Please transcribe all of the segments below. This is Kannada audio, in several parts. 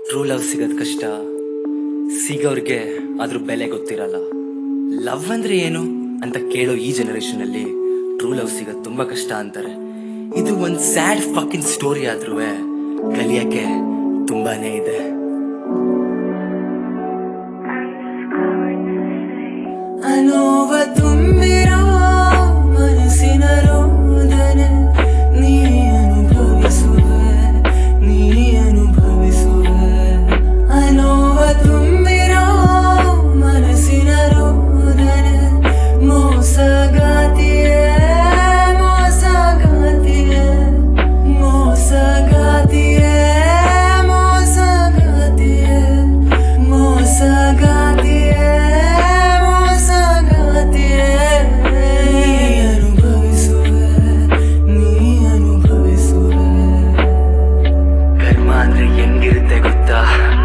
ಟ್ರೂ ಲವ್ ಸಿಗೋದ್ ಕಷ್ಟ ಸಿಗೋರ್ಗೆ ಅದ್ರ ಬೆಲೆ ಗೊತ್ತಿರಲ್ಲ ಲವ್ ಅಂದ್ರೆ ಏನು ಅಂತ ಕೇಳೋ ಈ ಜನರೇಷನ್ ಅಲ್ಲಿ ಟ್ರೂ ಲವ್ ಸಿಗೋದ್ ತುಂಬಾ ಕಷ್ಟ ಅಂತಾರೆ ಇದು ಒಂದ್ ಸ್ಯಾಡ್ ಫಕಿನ್ ಸ್ಟೋರಿ ಆದ್ರೂ ಕಲಿಯಕ್ಕೆ ತುಂಬಾನೇ ಇದೆ ಅನೋವ ತುಂಬಿರೋ ಮನಸ್ಸಿನ ರೋದನೆ ನೀ ಅನುಭವಿಸುವೆ ನೀ ಅನುಭವಿಸುವೆ ಅನೋವ ತುಂಬಿರೋ ಮನಸ್ಸಿನ ರೋದನೆ ಮೋಸಗಾತಿಯೇ ಮೋಸಗಾತಿಯೇ ಮೋಸಗಾತಿಯೇ ಮೋಸಗಾತಿಯೇ ಮೋಸಗಾತಿಯೇ ಮೋಸಗಾತಿಯೇ ನೀ ಅನುಭವಿಸುವೆ ನೀ ಅನುಭವಿಸುವೆ ಕರ್ಮ ಅಂದ್ರೆ ಹೆಂಗಿರುತ್ತೆ ಗೊತ್ತಾ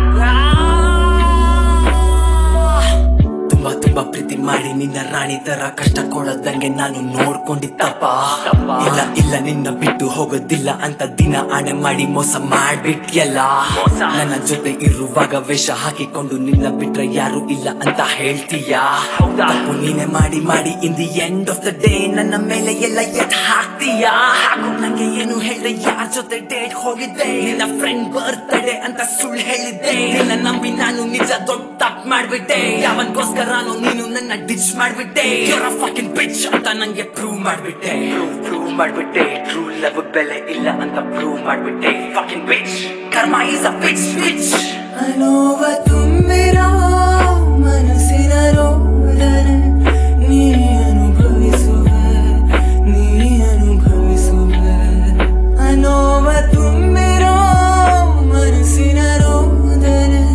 ತುಂಬಾ ತುಂಬಾ ಪ್ರೀತಿ ಮಾಡಿ ನಿನ್ನ ರಾಣಿ ತರ ಕಷ್ಟ ಕೊಡೋದಂಗೆ ನಾನು ನೋಡ್ಕೊಂಡಿತ್ತಪ್ಪ ಇಲ್ಲ ಇಲ್ಲ ನಿನ್ನ ಬಿಟ್ಟು ಹೋಗೋದಿಲ್ಲ ಅಂತ ದಿನ ಆಣೆ ಮಾಡಿ ಮೋಸ ಮಾಡ್ಬಿಟ್ಯಲ್ಲ ನನ್ನ ಜೊತೆ ಇರುವಾಗ ವೇಷ ಹಾಕಿಕೊಂಡು ನಿನ್ನ ಬಿಟ್ರೆ ಯಾರು ಇಲ್ಲ ಅಂತ ಹೇಳ್ತೀಯ ತಪ್ಪು ನೀನೆ ಮಾಡಿ ಮಾಡಿ in the end of the day ನನ್ನ ಮೇಲೆ ಎಲ್ಲ ಎತ್ ಹಾಕ್ತೀಯ ಹಾಗೂ ನಂಗೆ ಏನು ಹೇಳ್ದೆ ಯಾರ ಜೊತೆ ಡೇಟ್ ಹೋಗಿದ್ದೆ ನಿನ್ನ ಫ್ರೆಂಡ್ ಬರ್ತ್ಡೇ ಅಂತ ಸುಳ್ಳು ಹೇಳಿದ್ದೆ ನಿನ್ನ ನಂಬಿ ನಾನು ನಿಜ ದೊಡ್ಡ ತಪ್ಪು ಮಾಡ್ಬಿಟ್ಟೆ ಯಾವನ್ಗೋಸ್ಕರನೋ ನೀನು ನನ್ನ ಡಿಚ್ ಮಾಡ್ಬಿಟ್ಟೆ you're a fucking bitch ಅಂತ ನಂಗೆ ಪ್ರೂವ್ ಮಾಡ್ಬಿಟ್ಟೆ ಪ್ರೂವ್ ಮಾಡ್ಬಿಟ್ಟೆ ಟ್ರೂ ಲವ್ ಬೆಲೆ ಇಲ್ಲ ಅಂತ ಪ್ರೂವ್ ಮಾಡ್ಬಿಟ್ಟೆ fucking bitch ಕರ್ಮ is a bitch bitch ಅನೋವ ತುಂಬಿರೋ ಮನಸ್ಸಿನ ರೋದನೆ ನೀ ಅನುಭವಿಸುವೆ ನೀ ಅನುಭವಿಸುವೆ ಅನೋವ ತುಂಬಿರೋ ಮನಸ್ಸಿನ ರೋದನೆ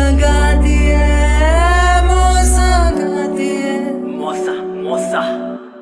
ಮೋಸಗಾತಿಯೇ ಮೋಸಗಾತಿಯೇ ಮೋಸ ಮೋಸ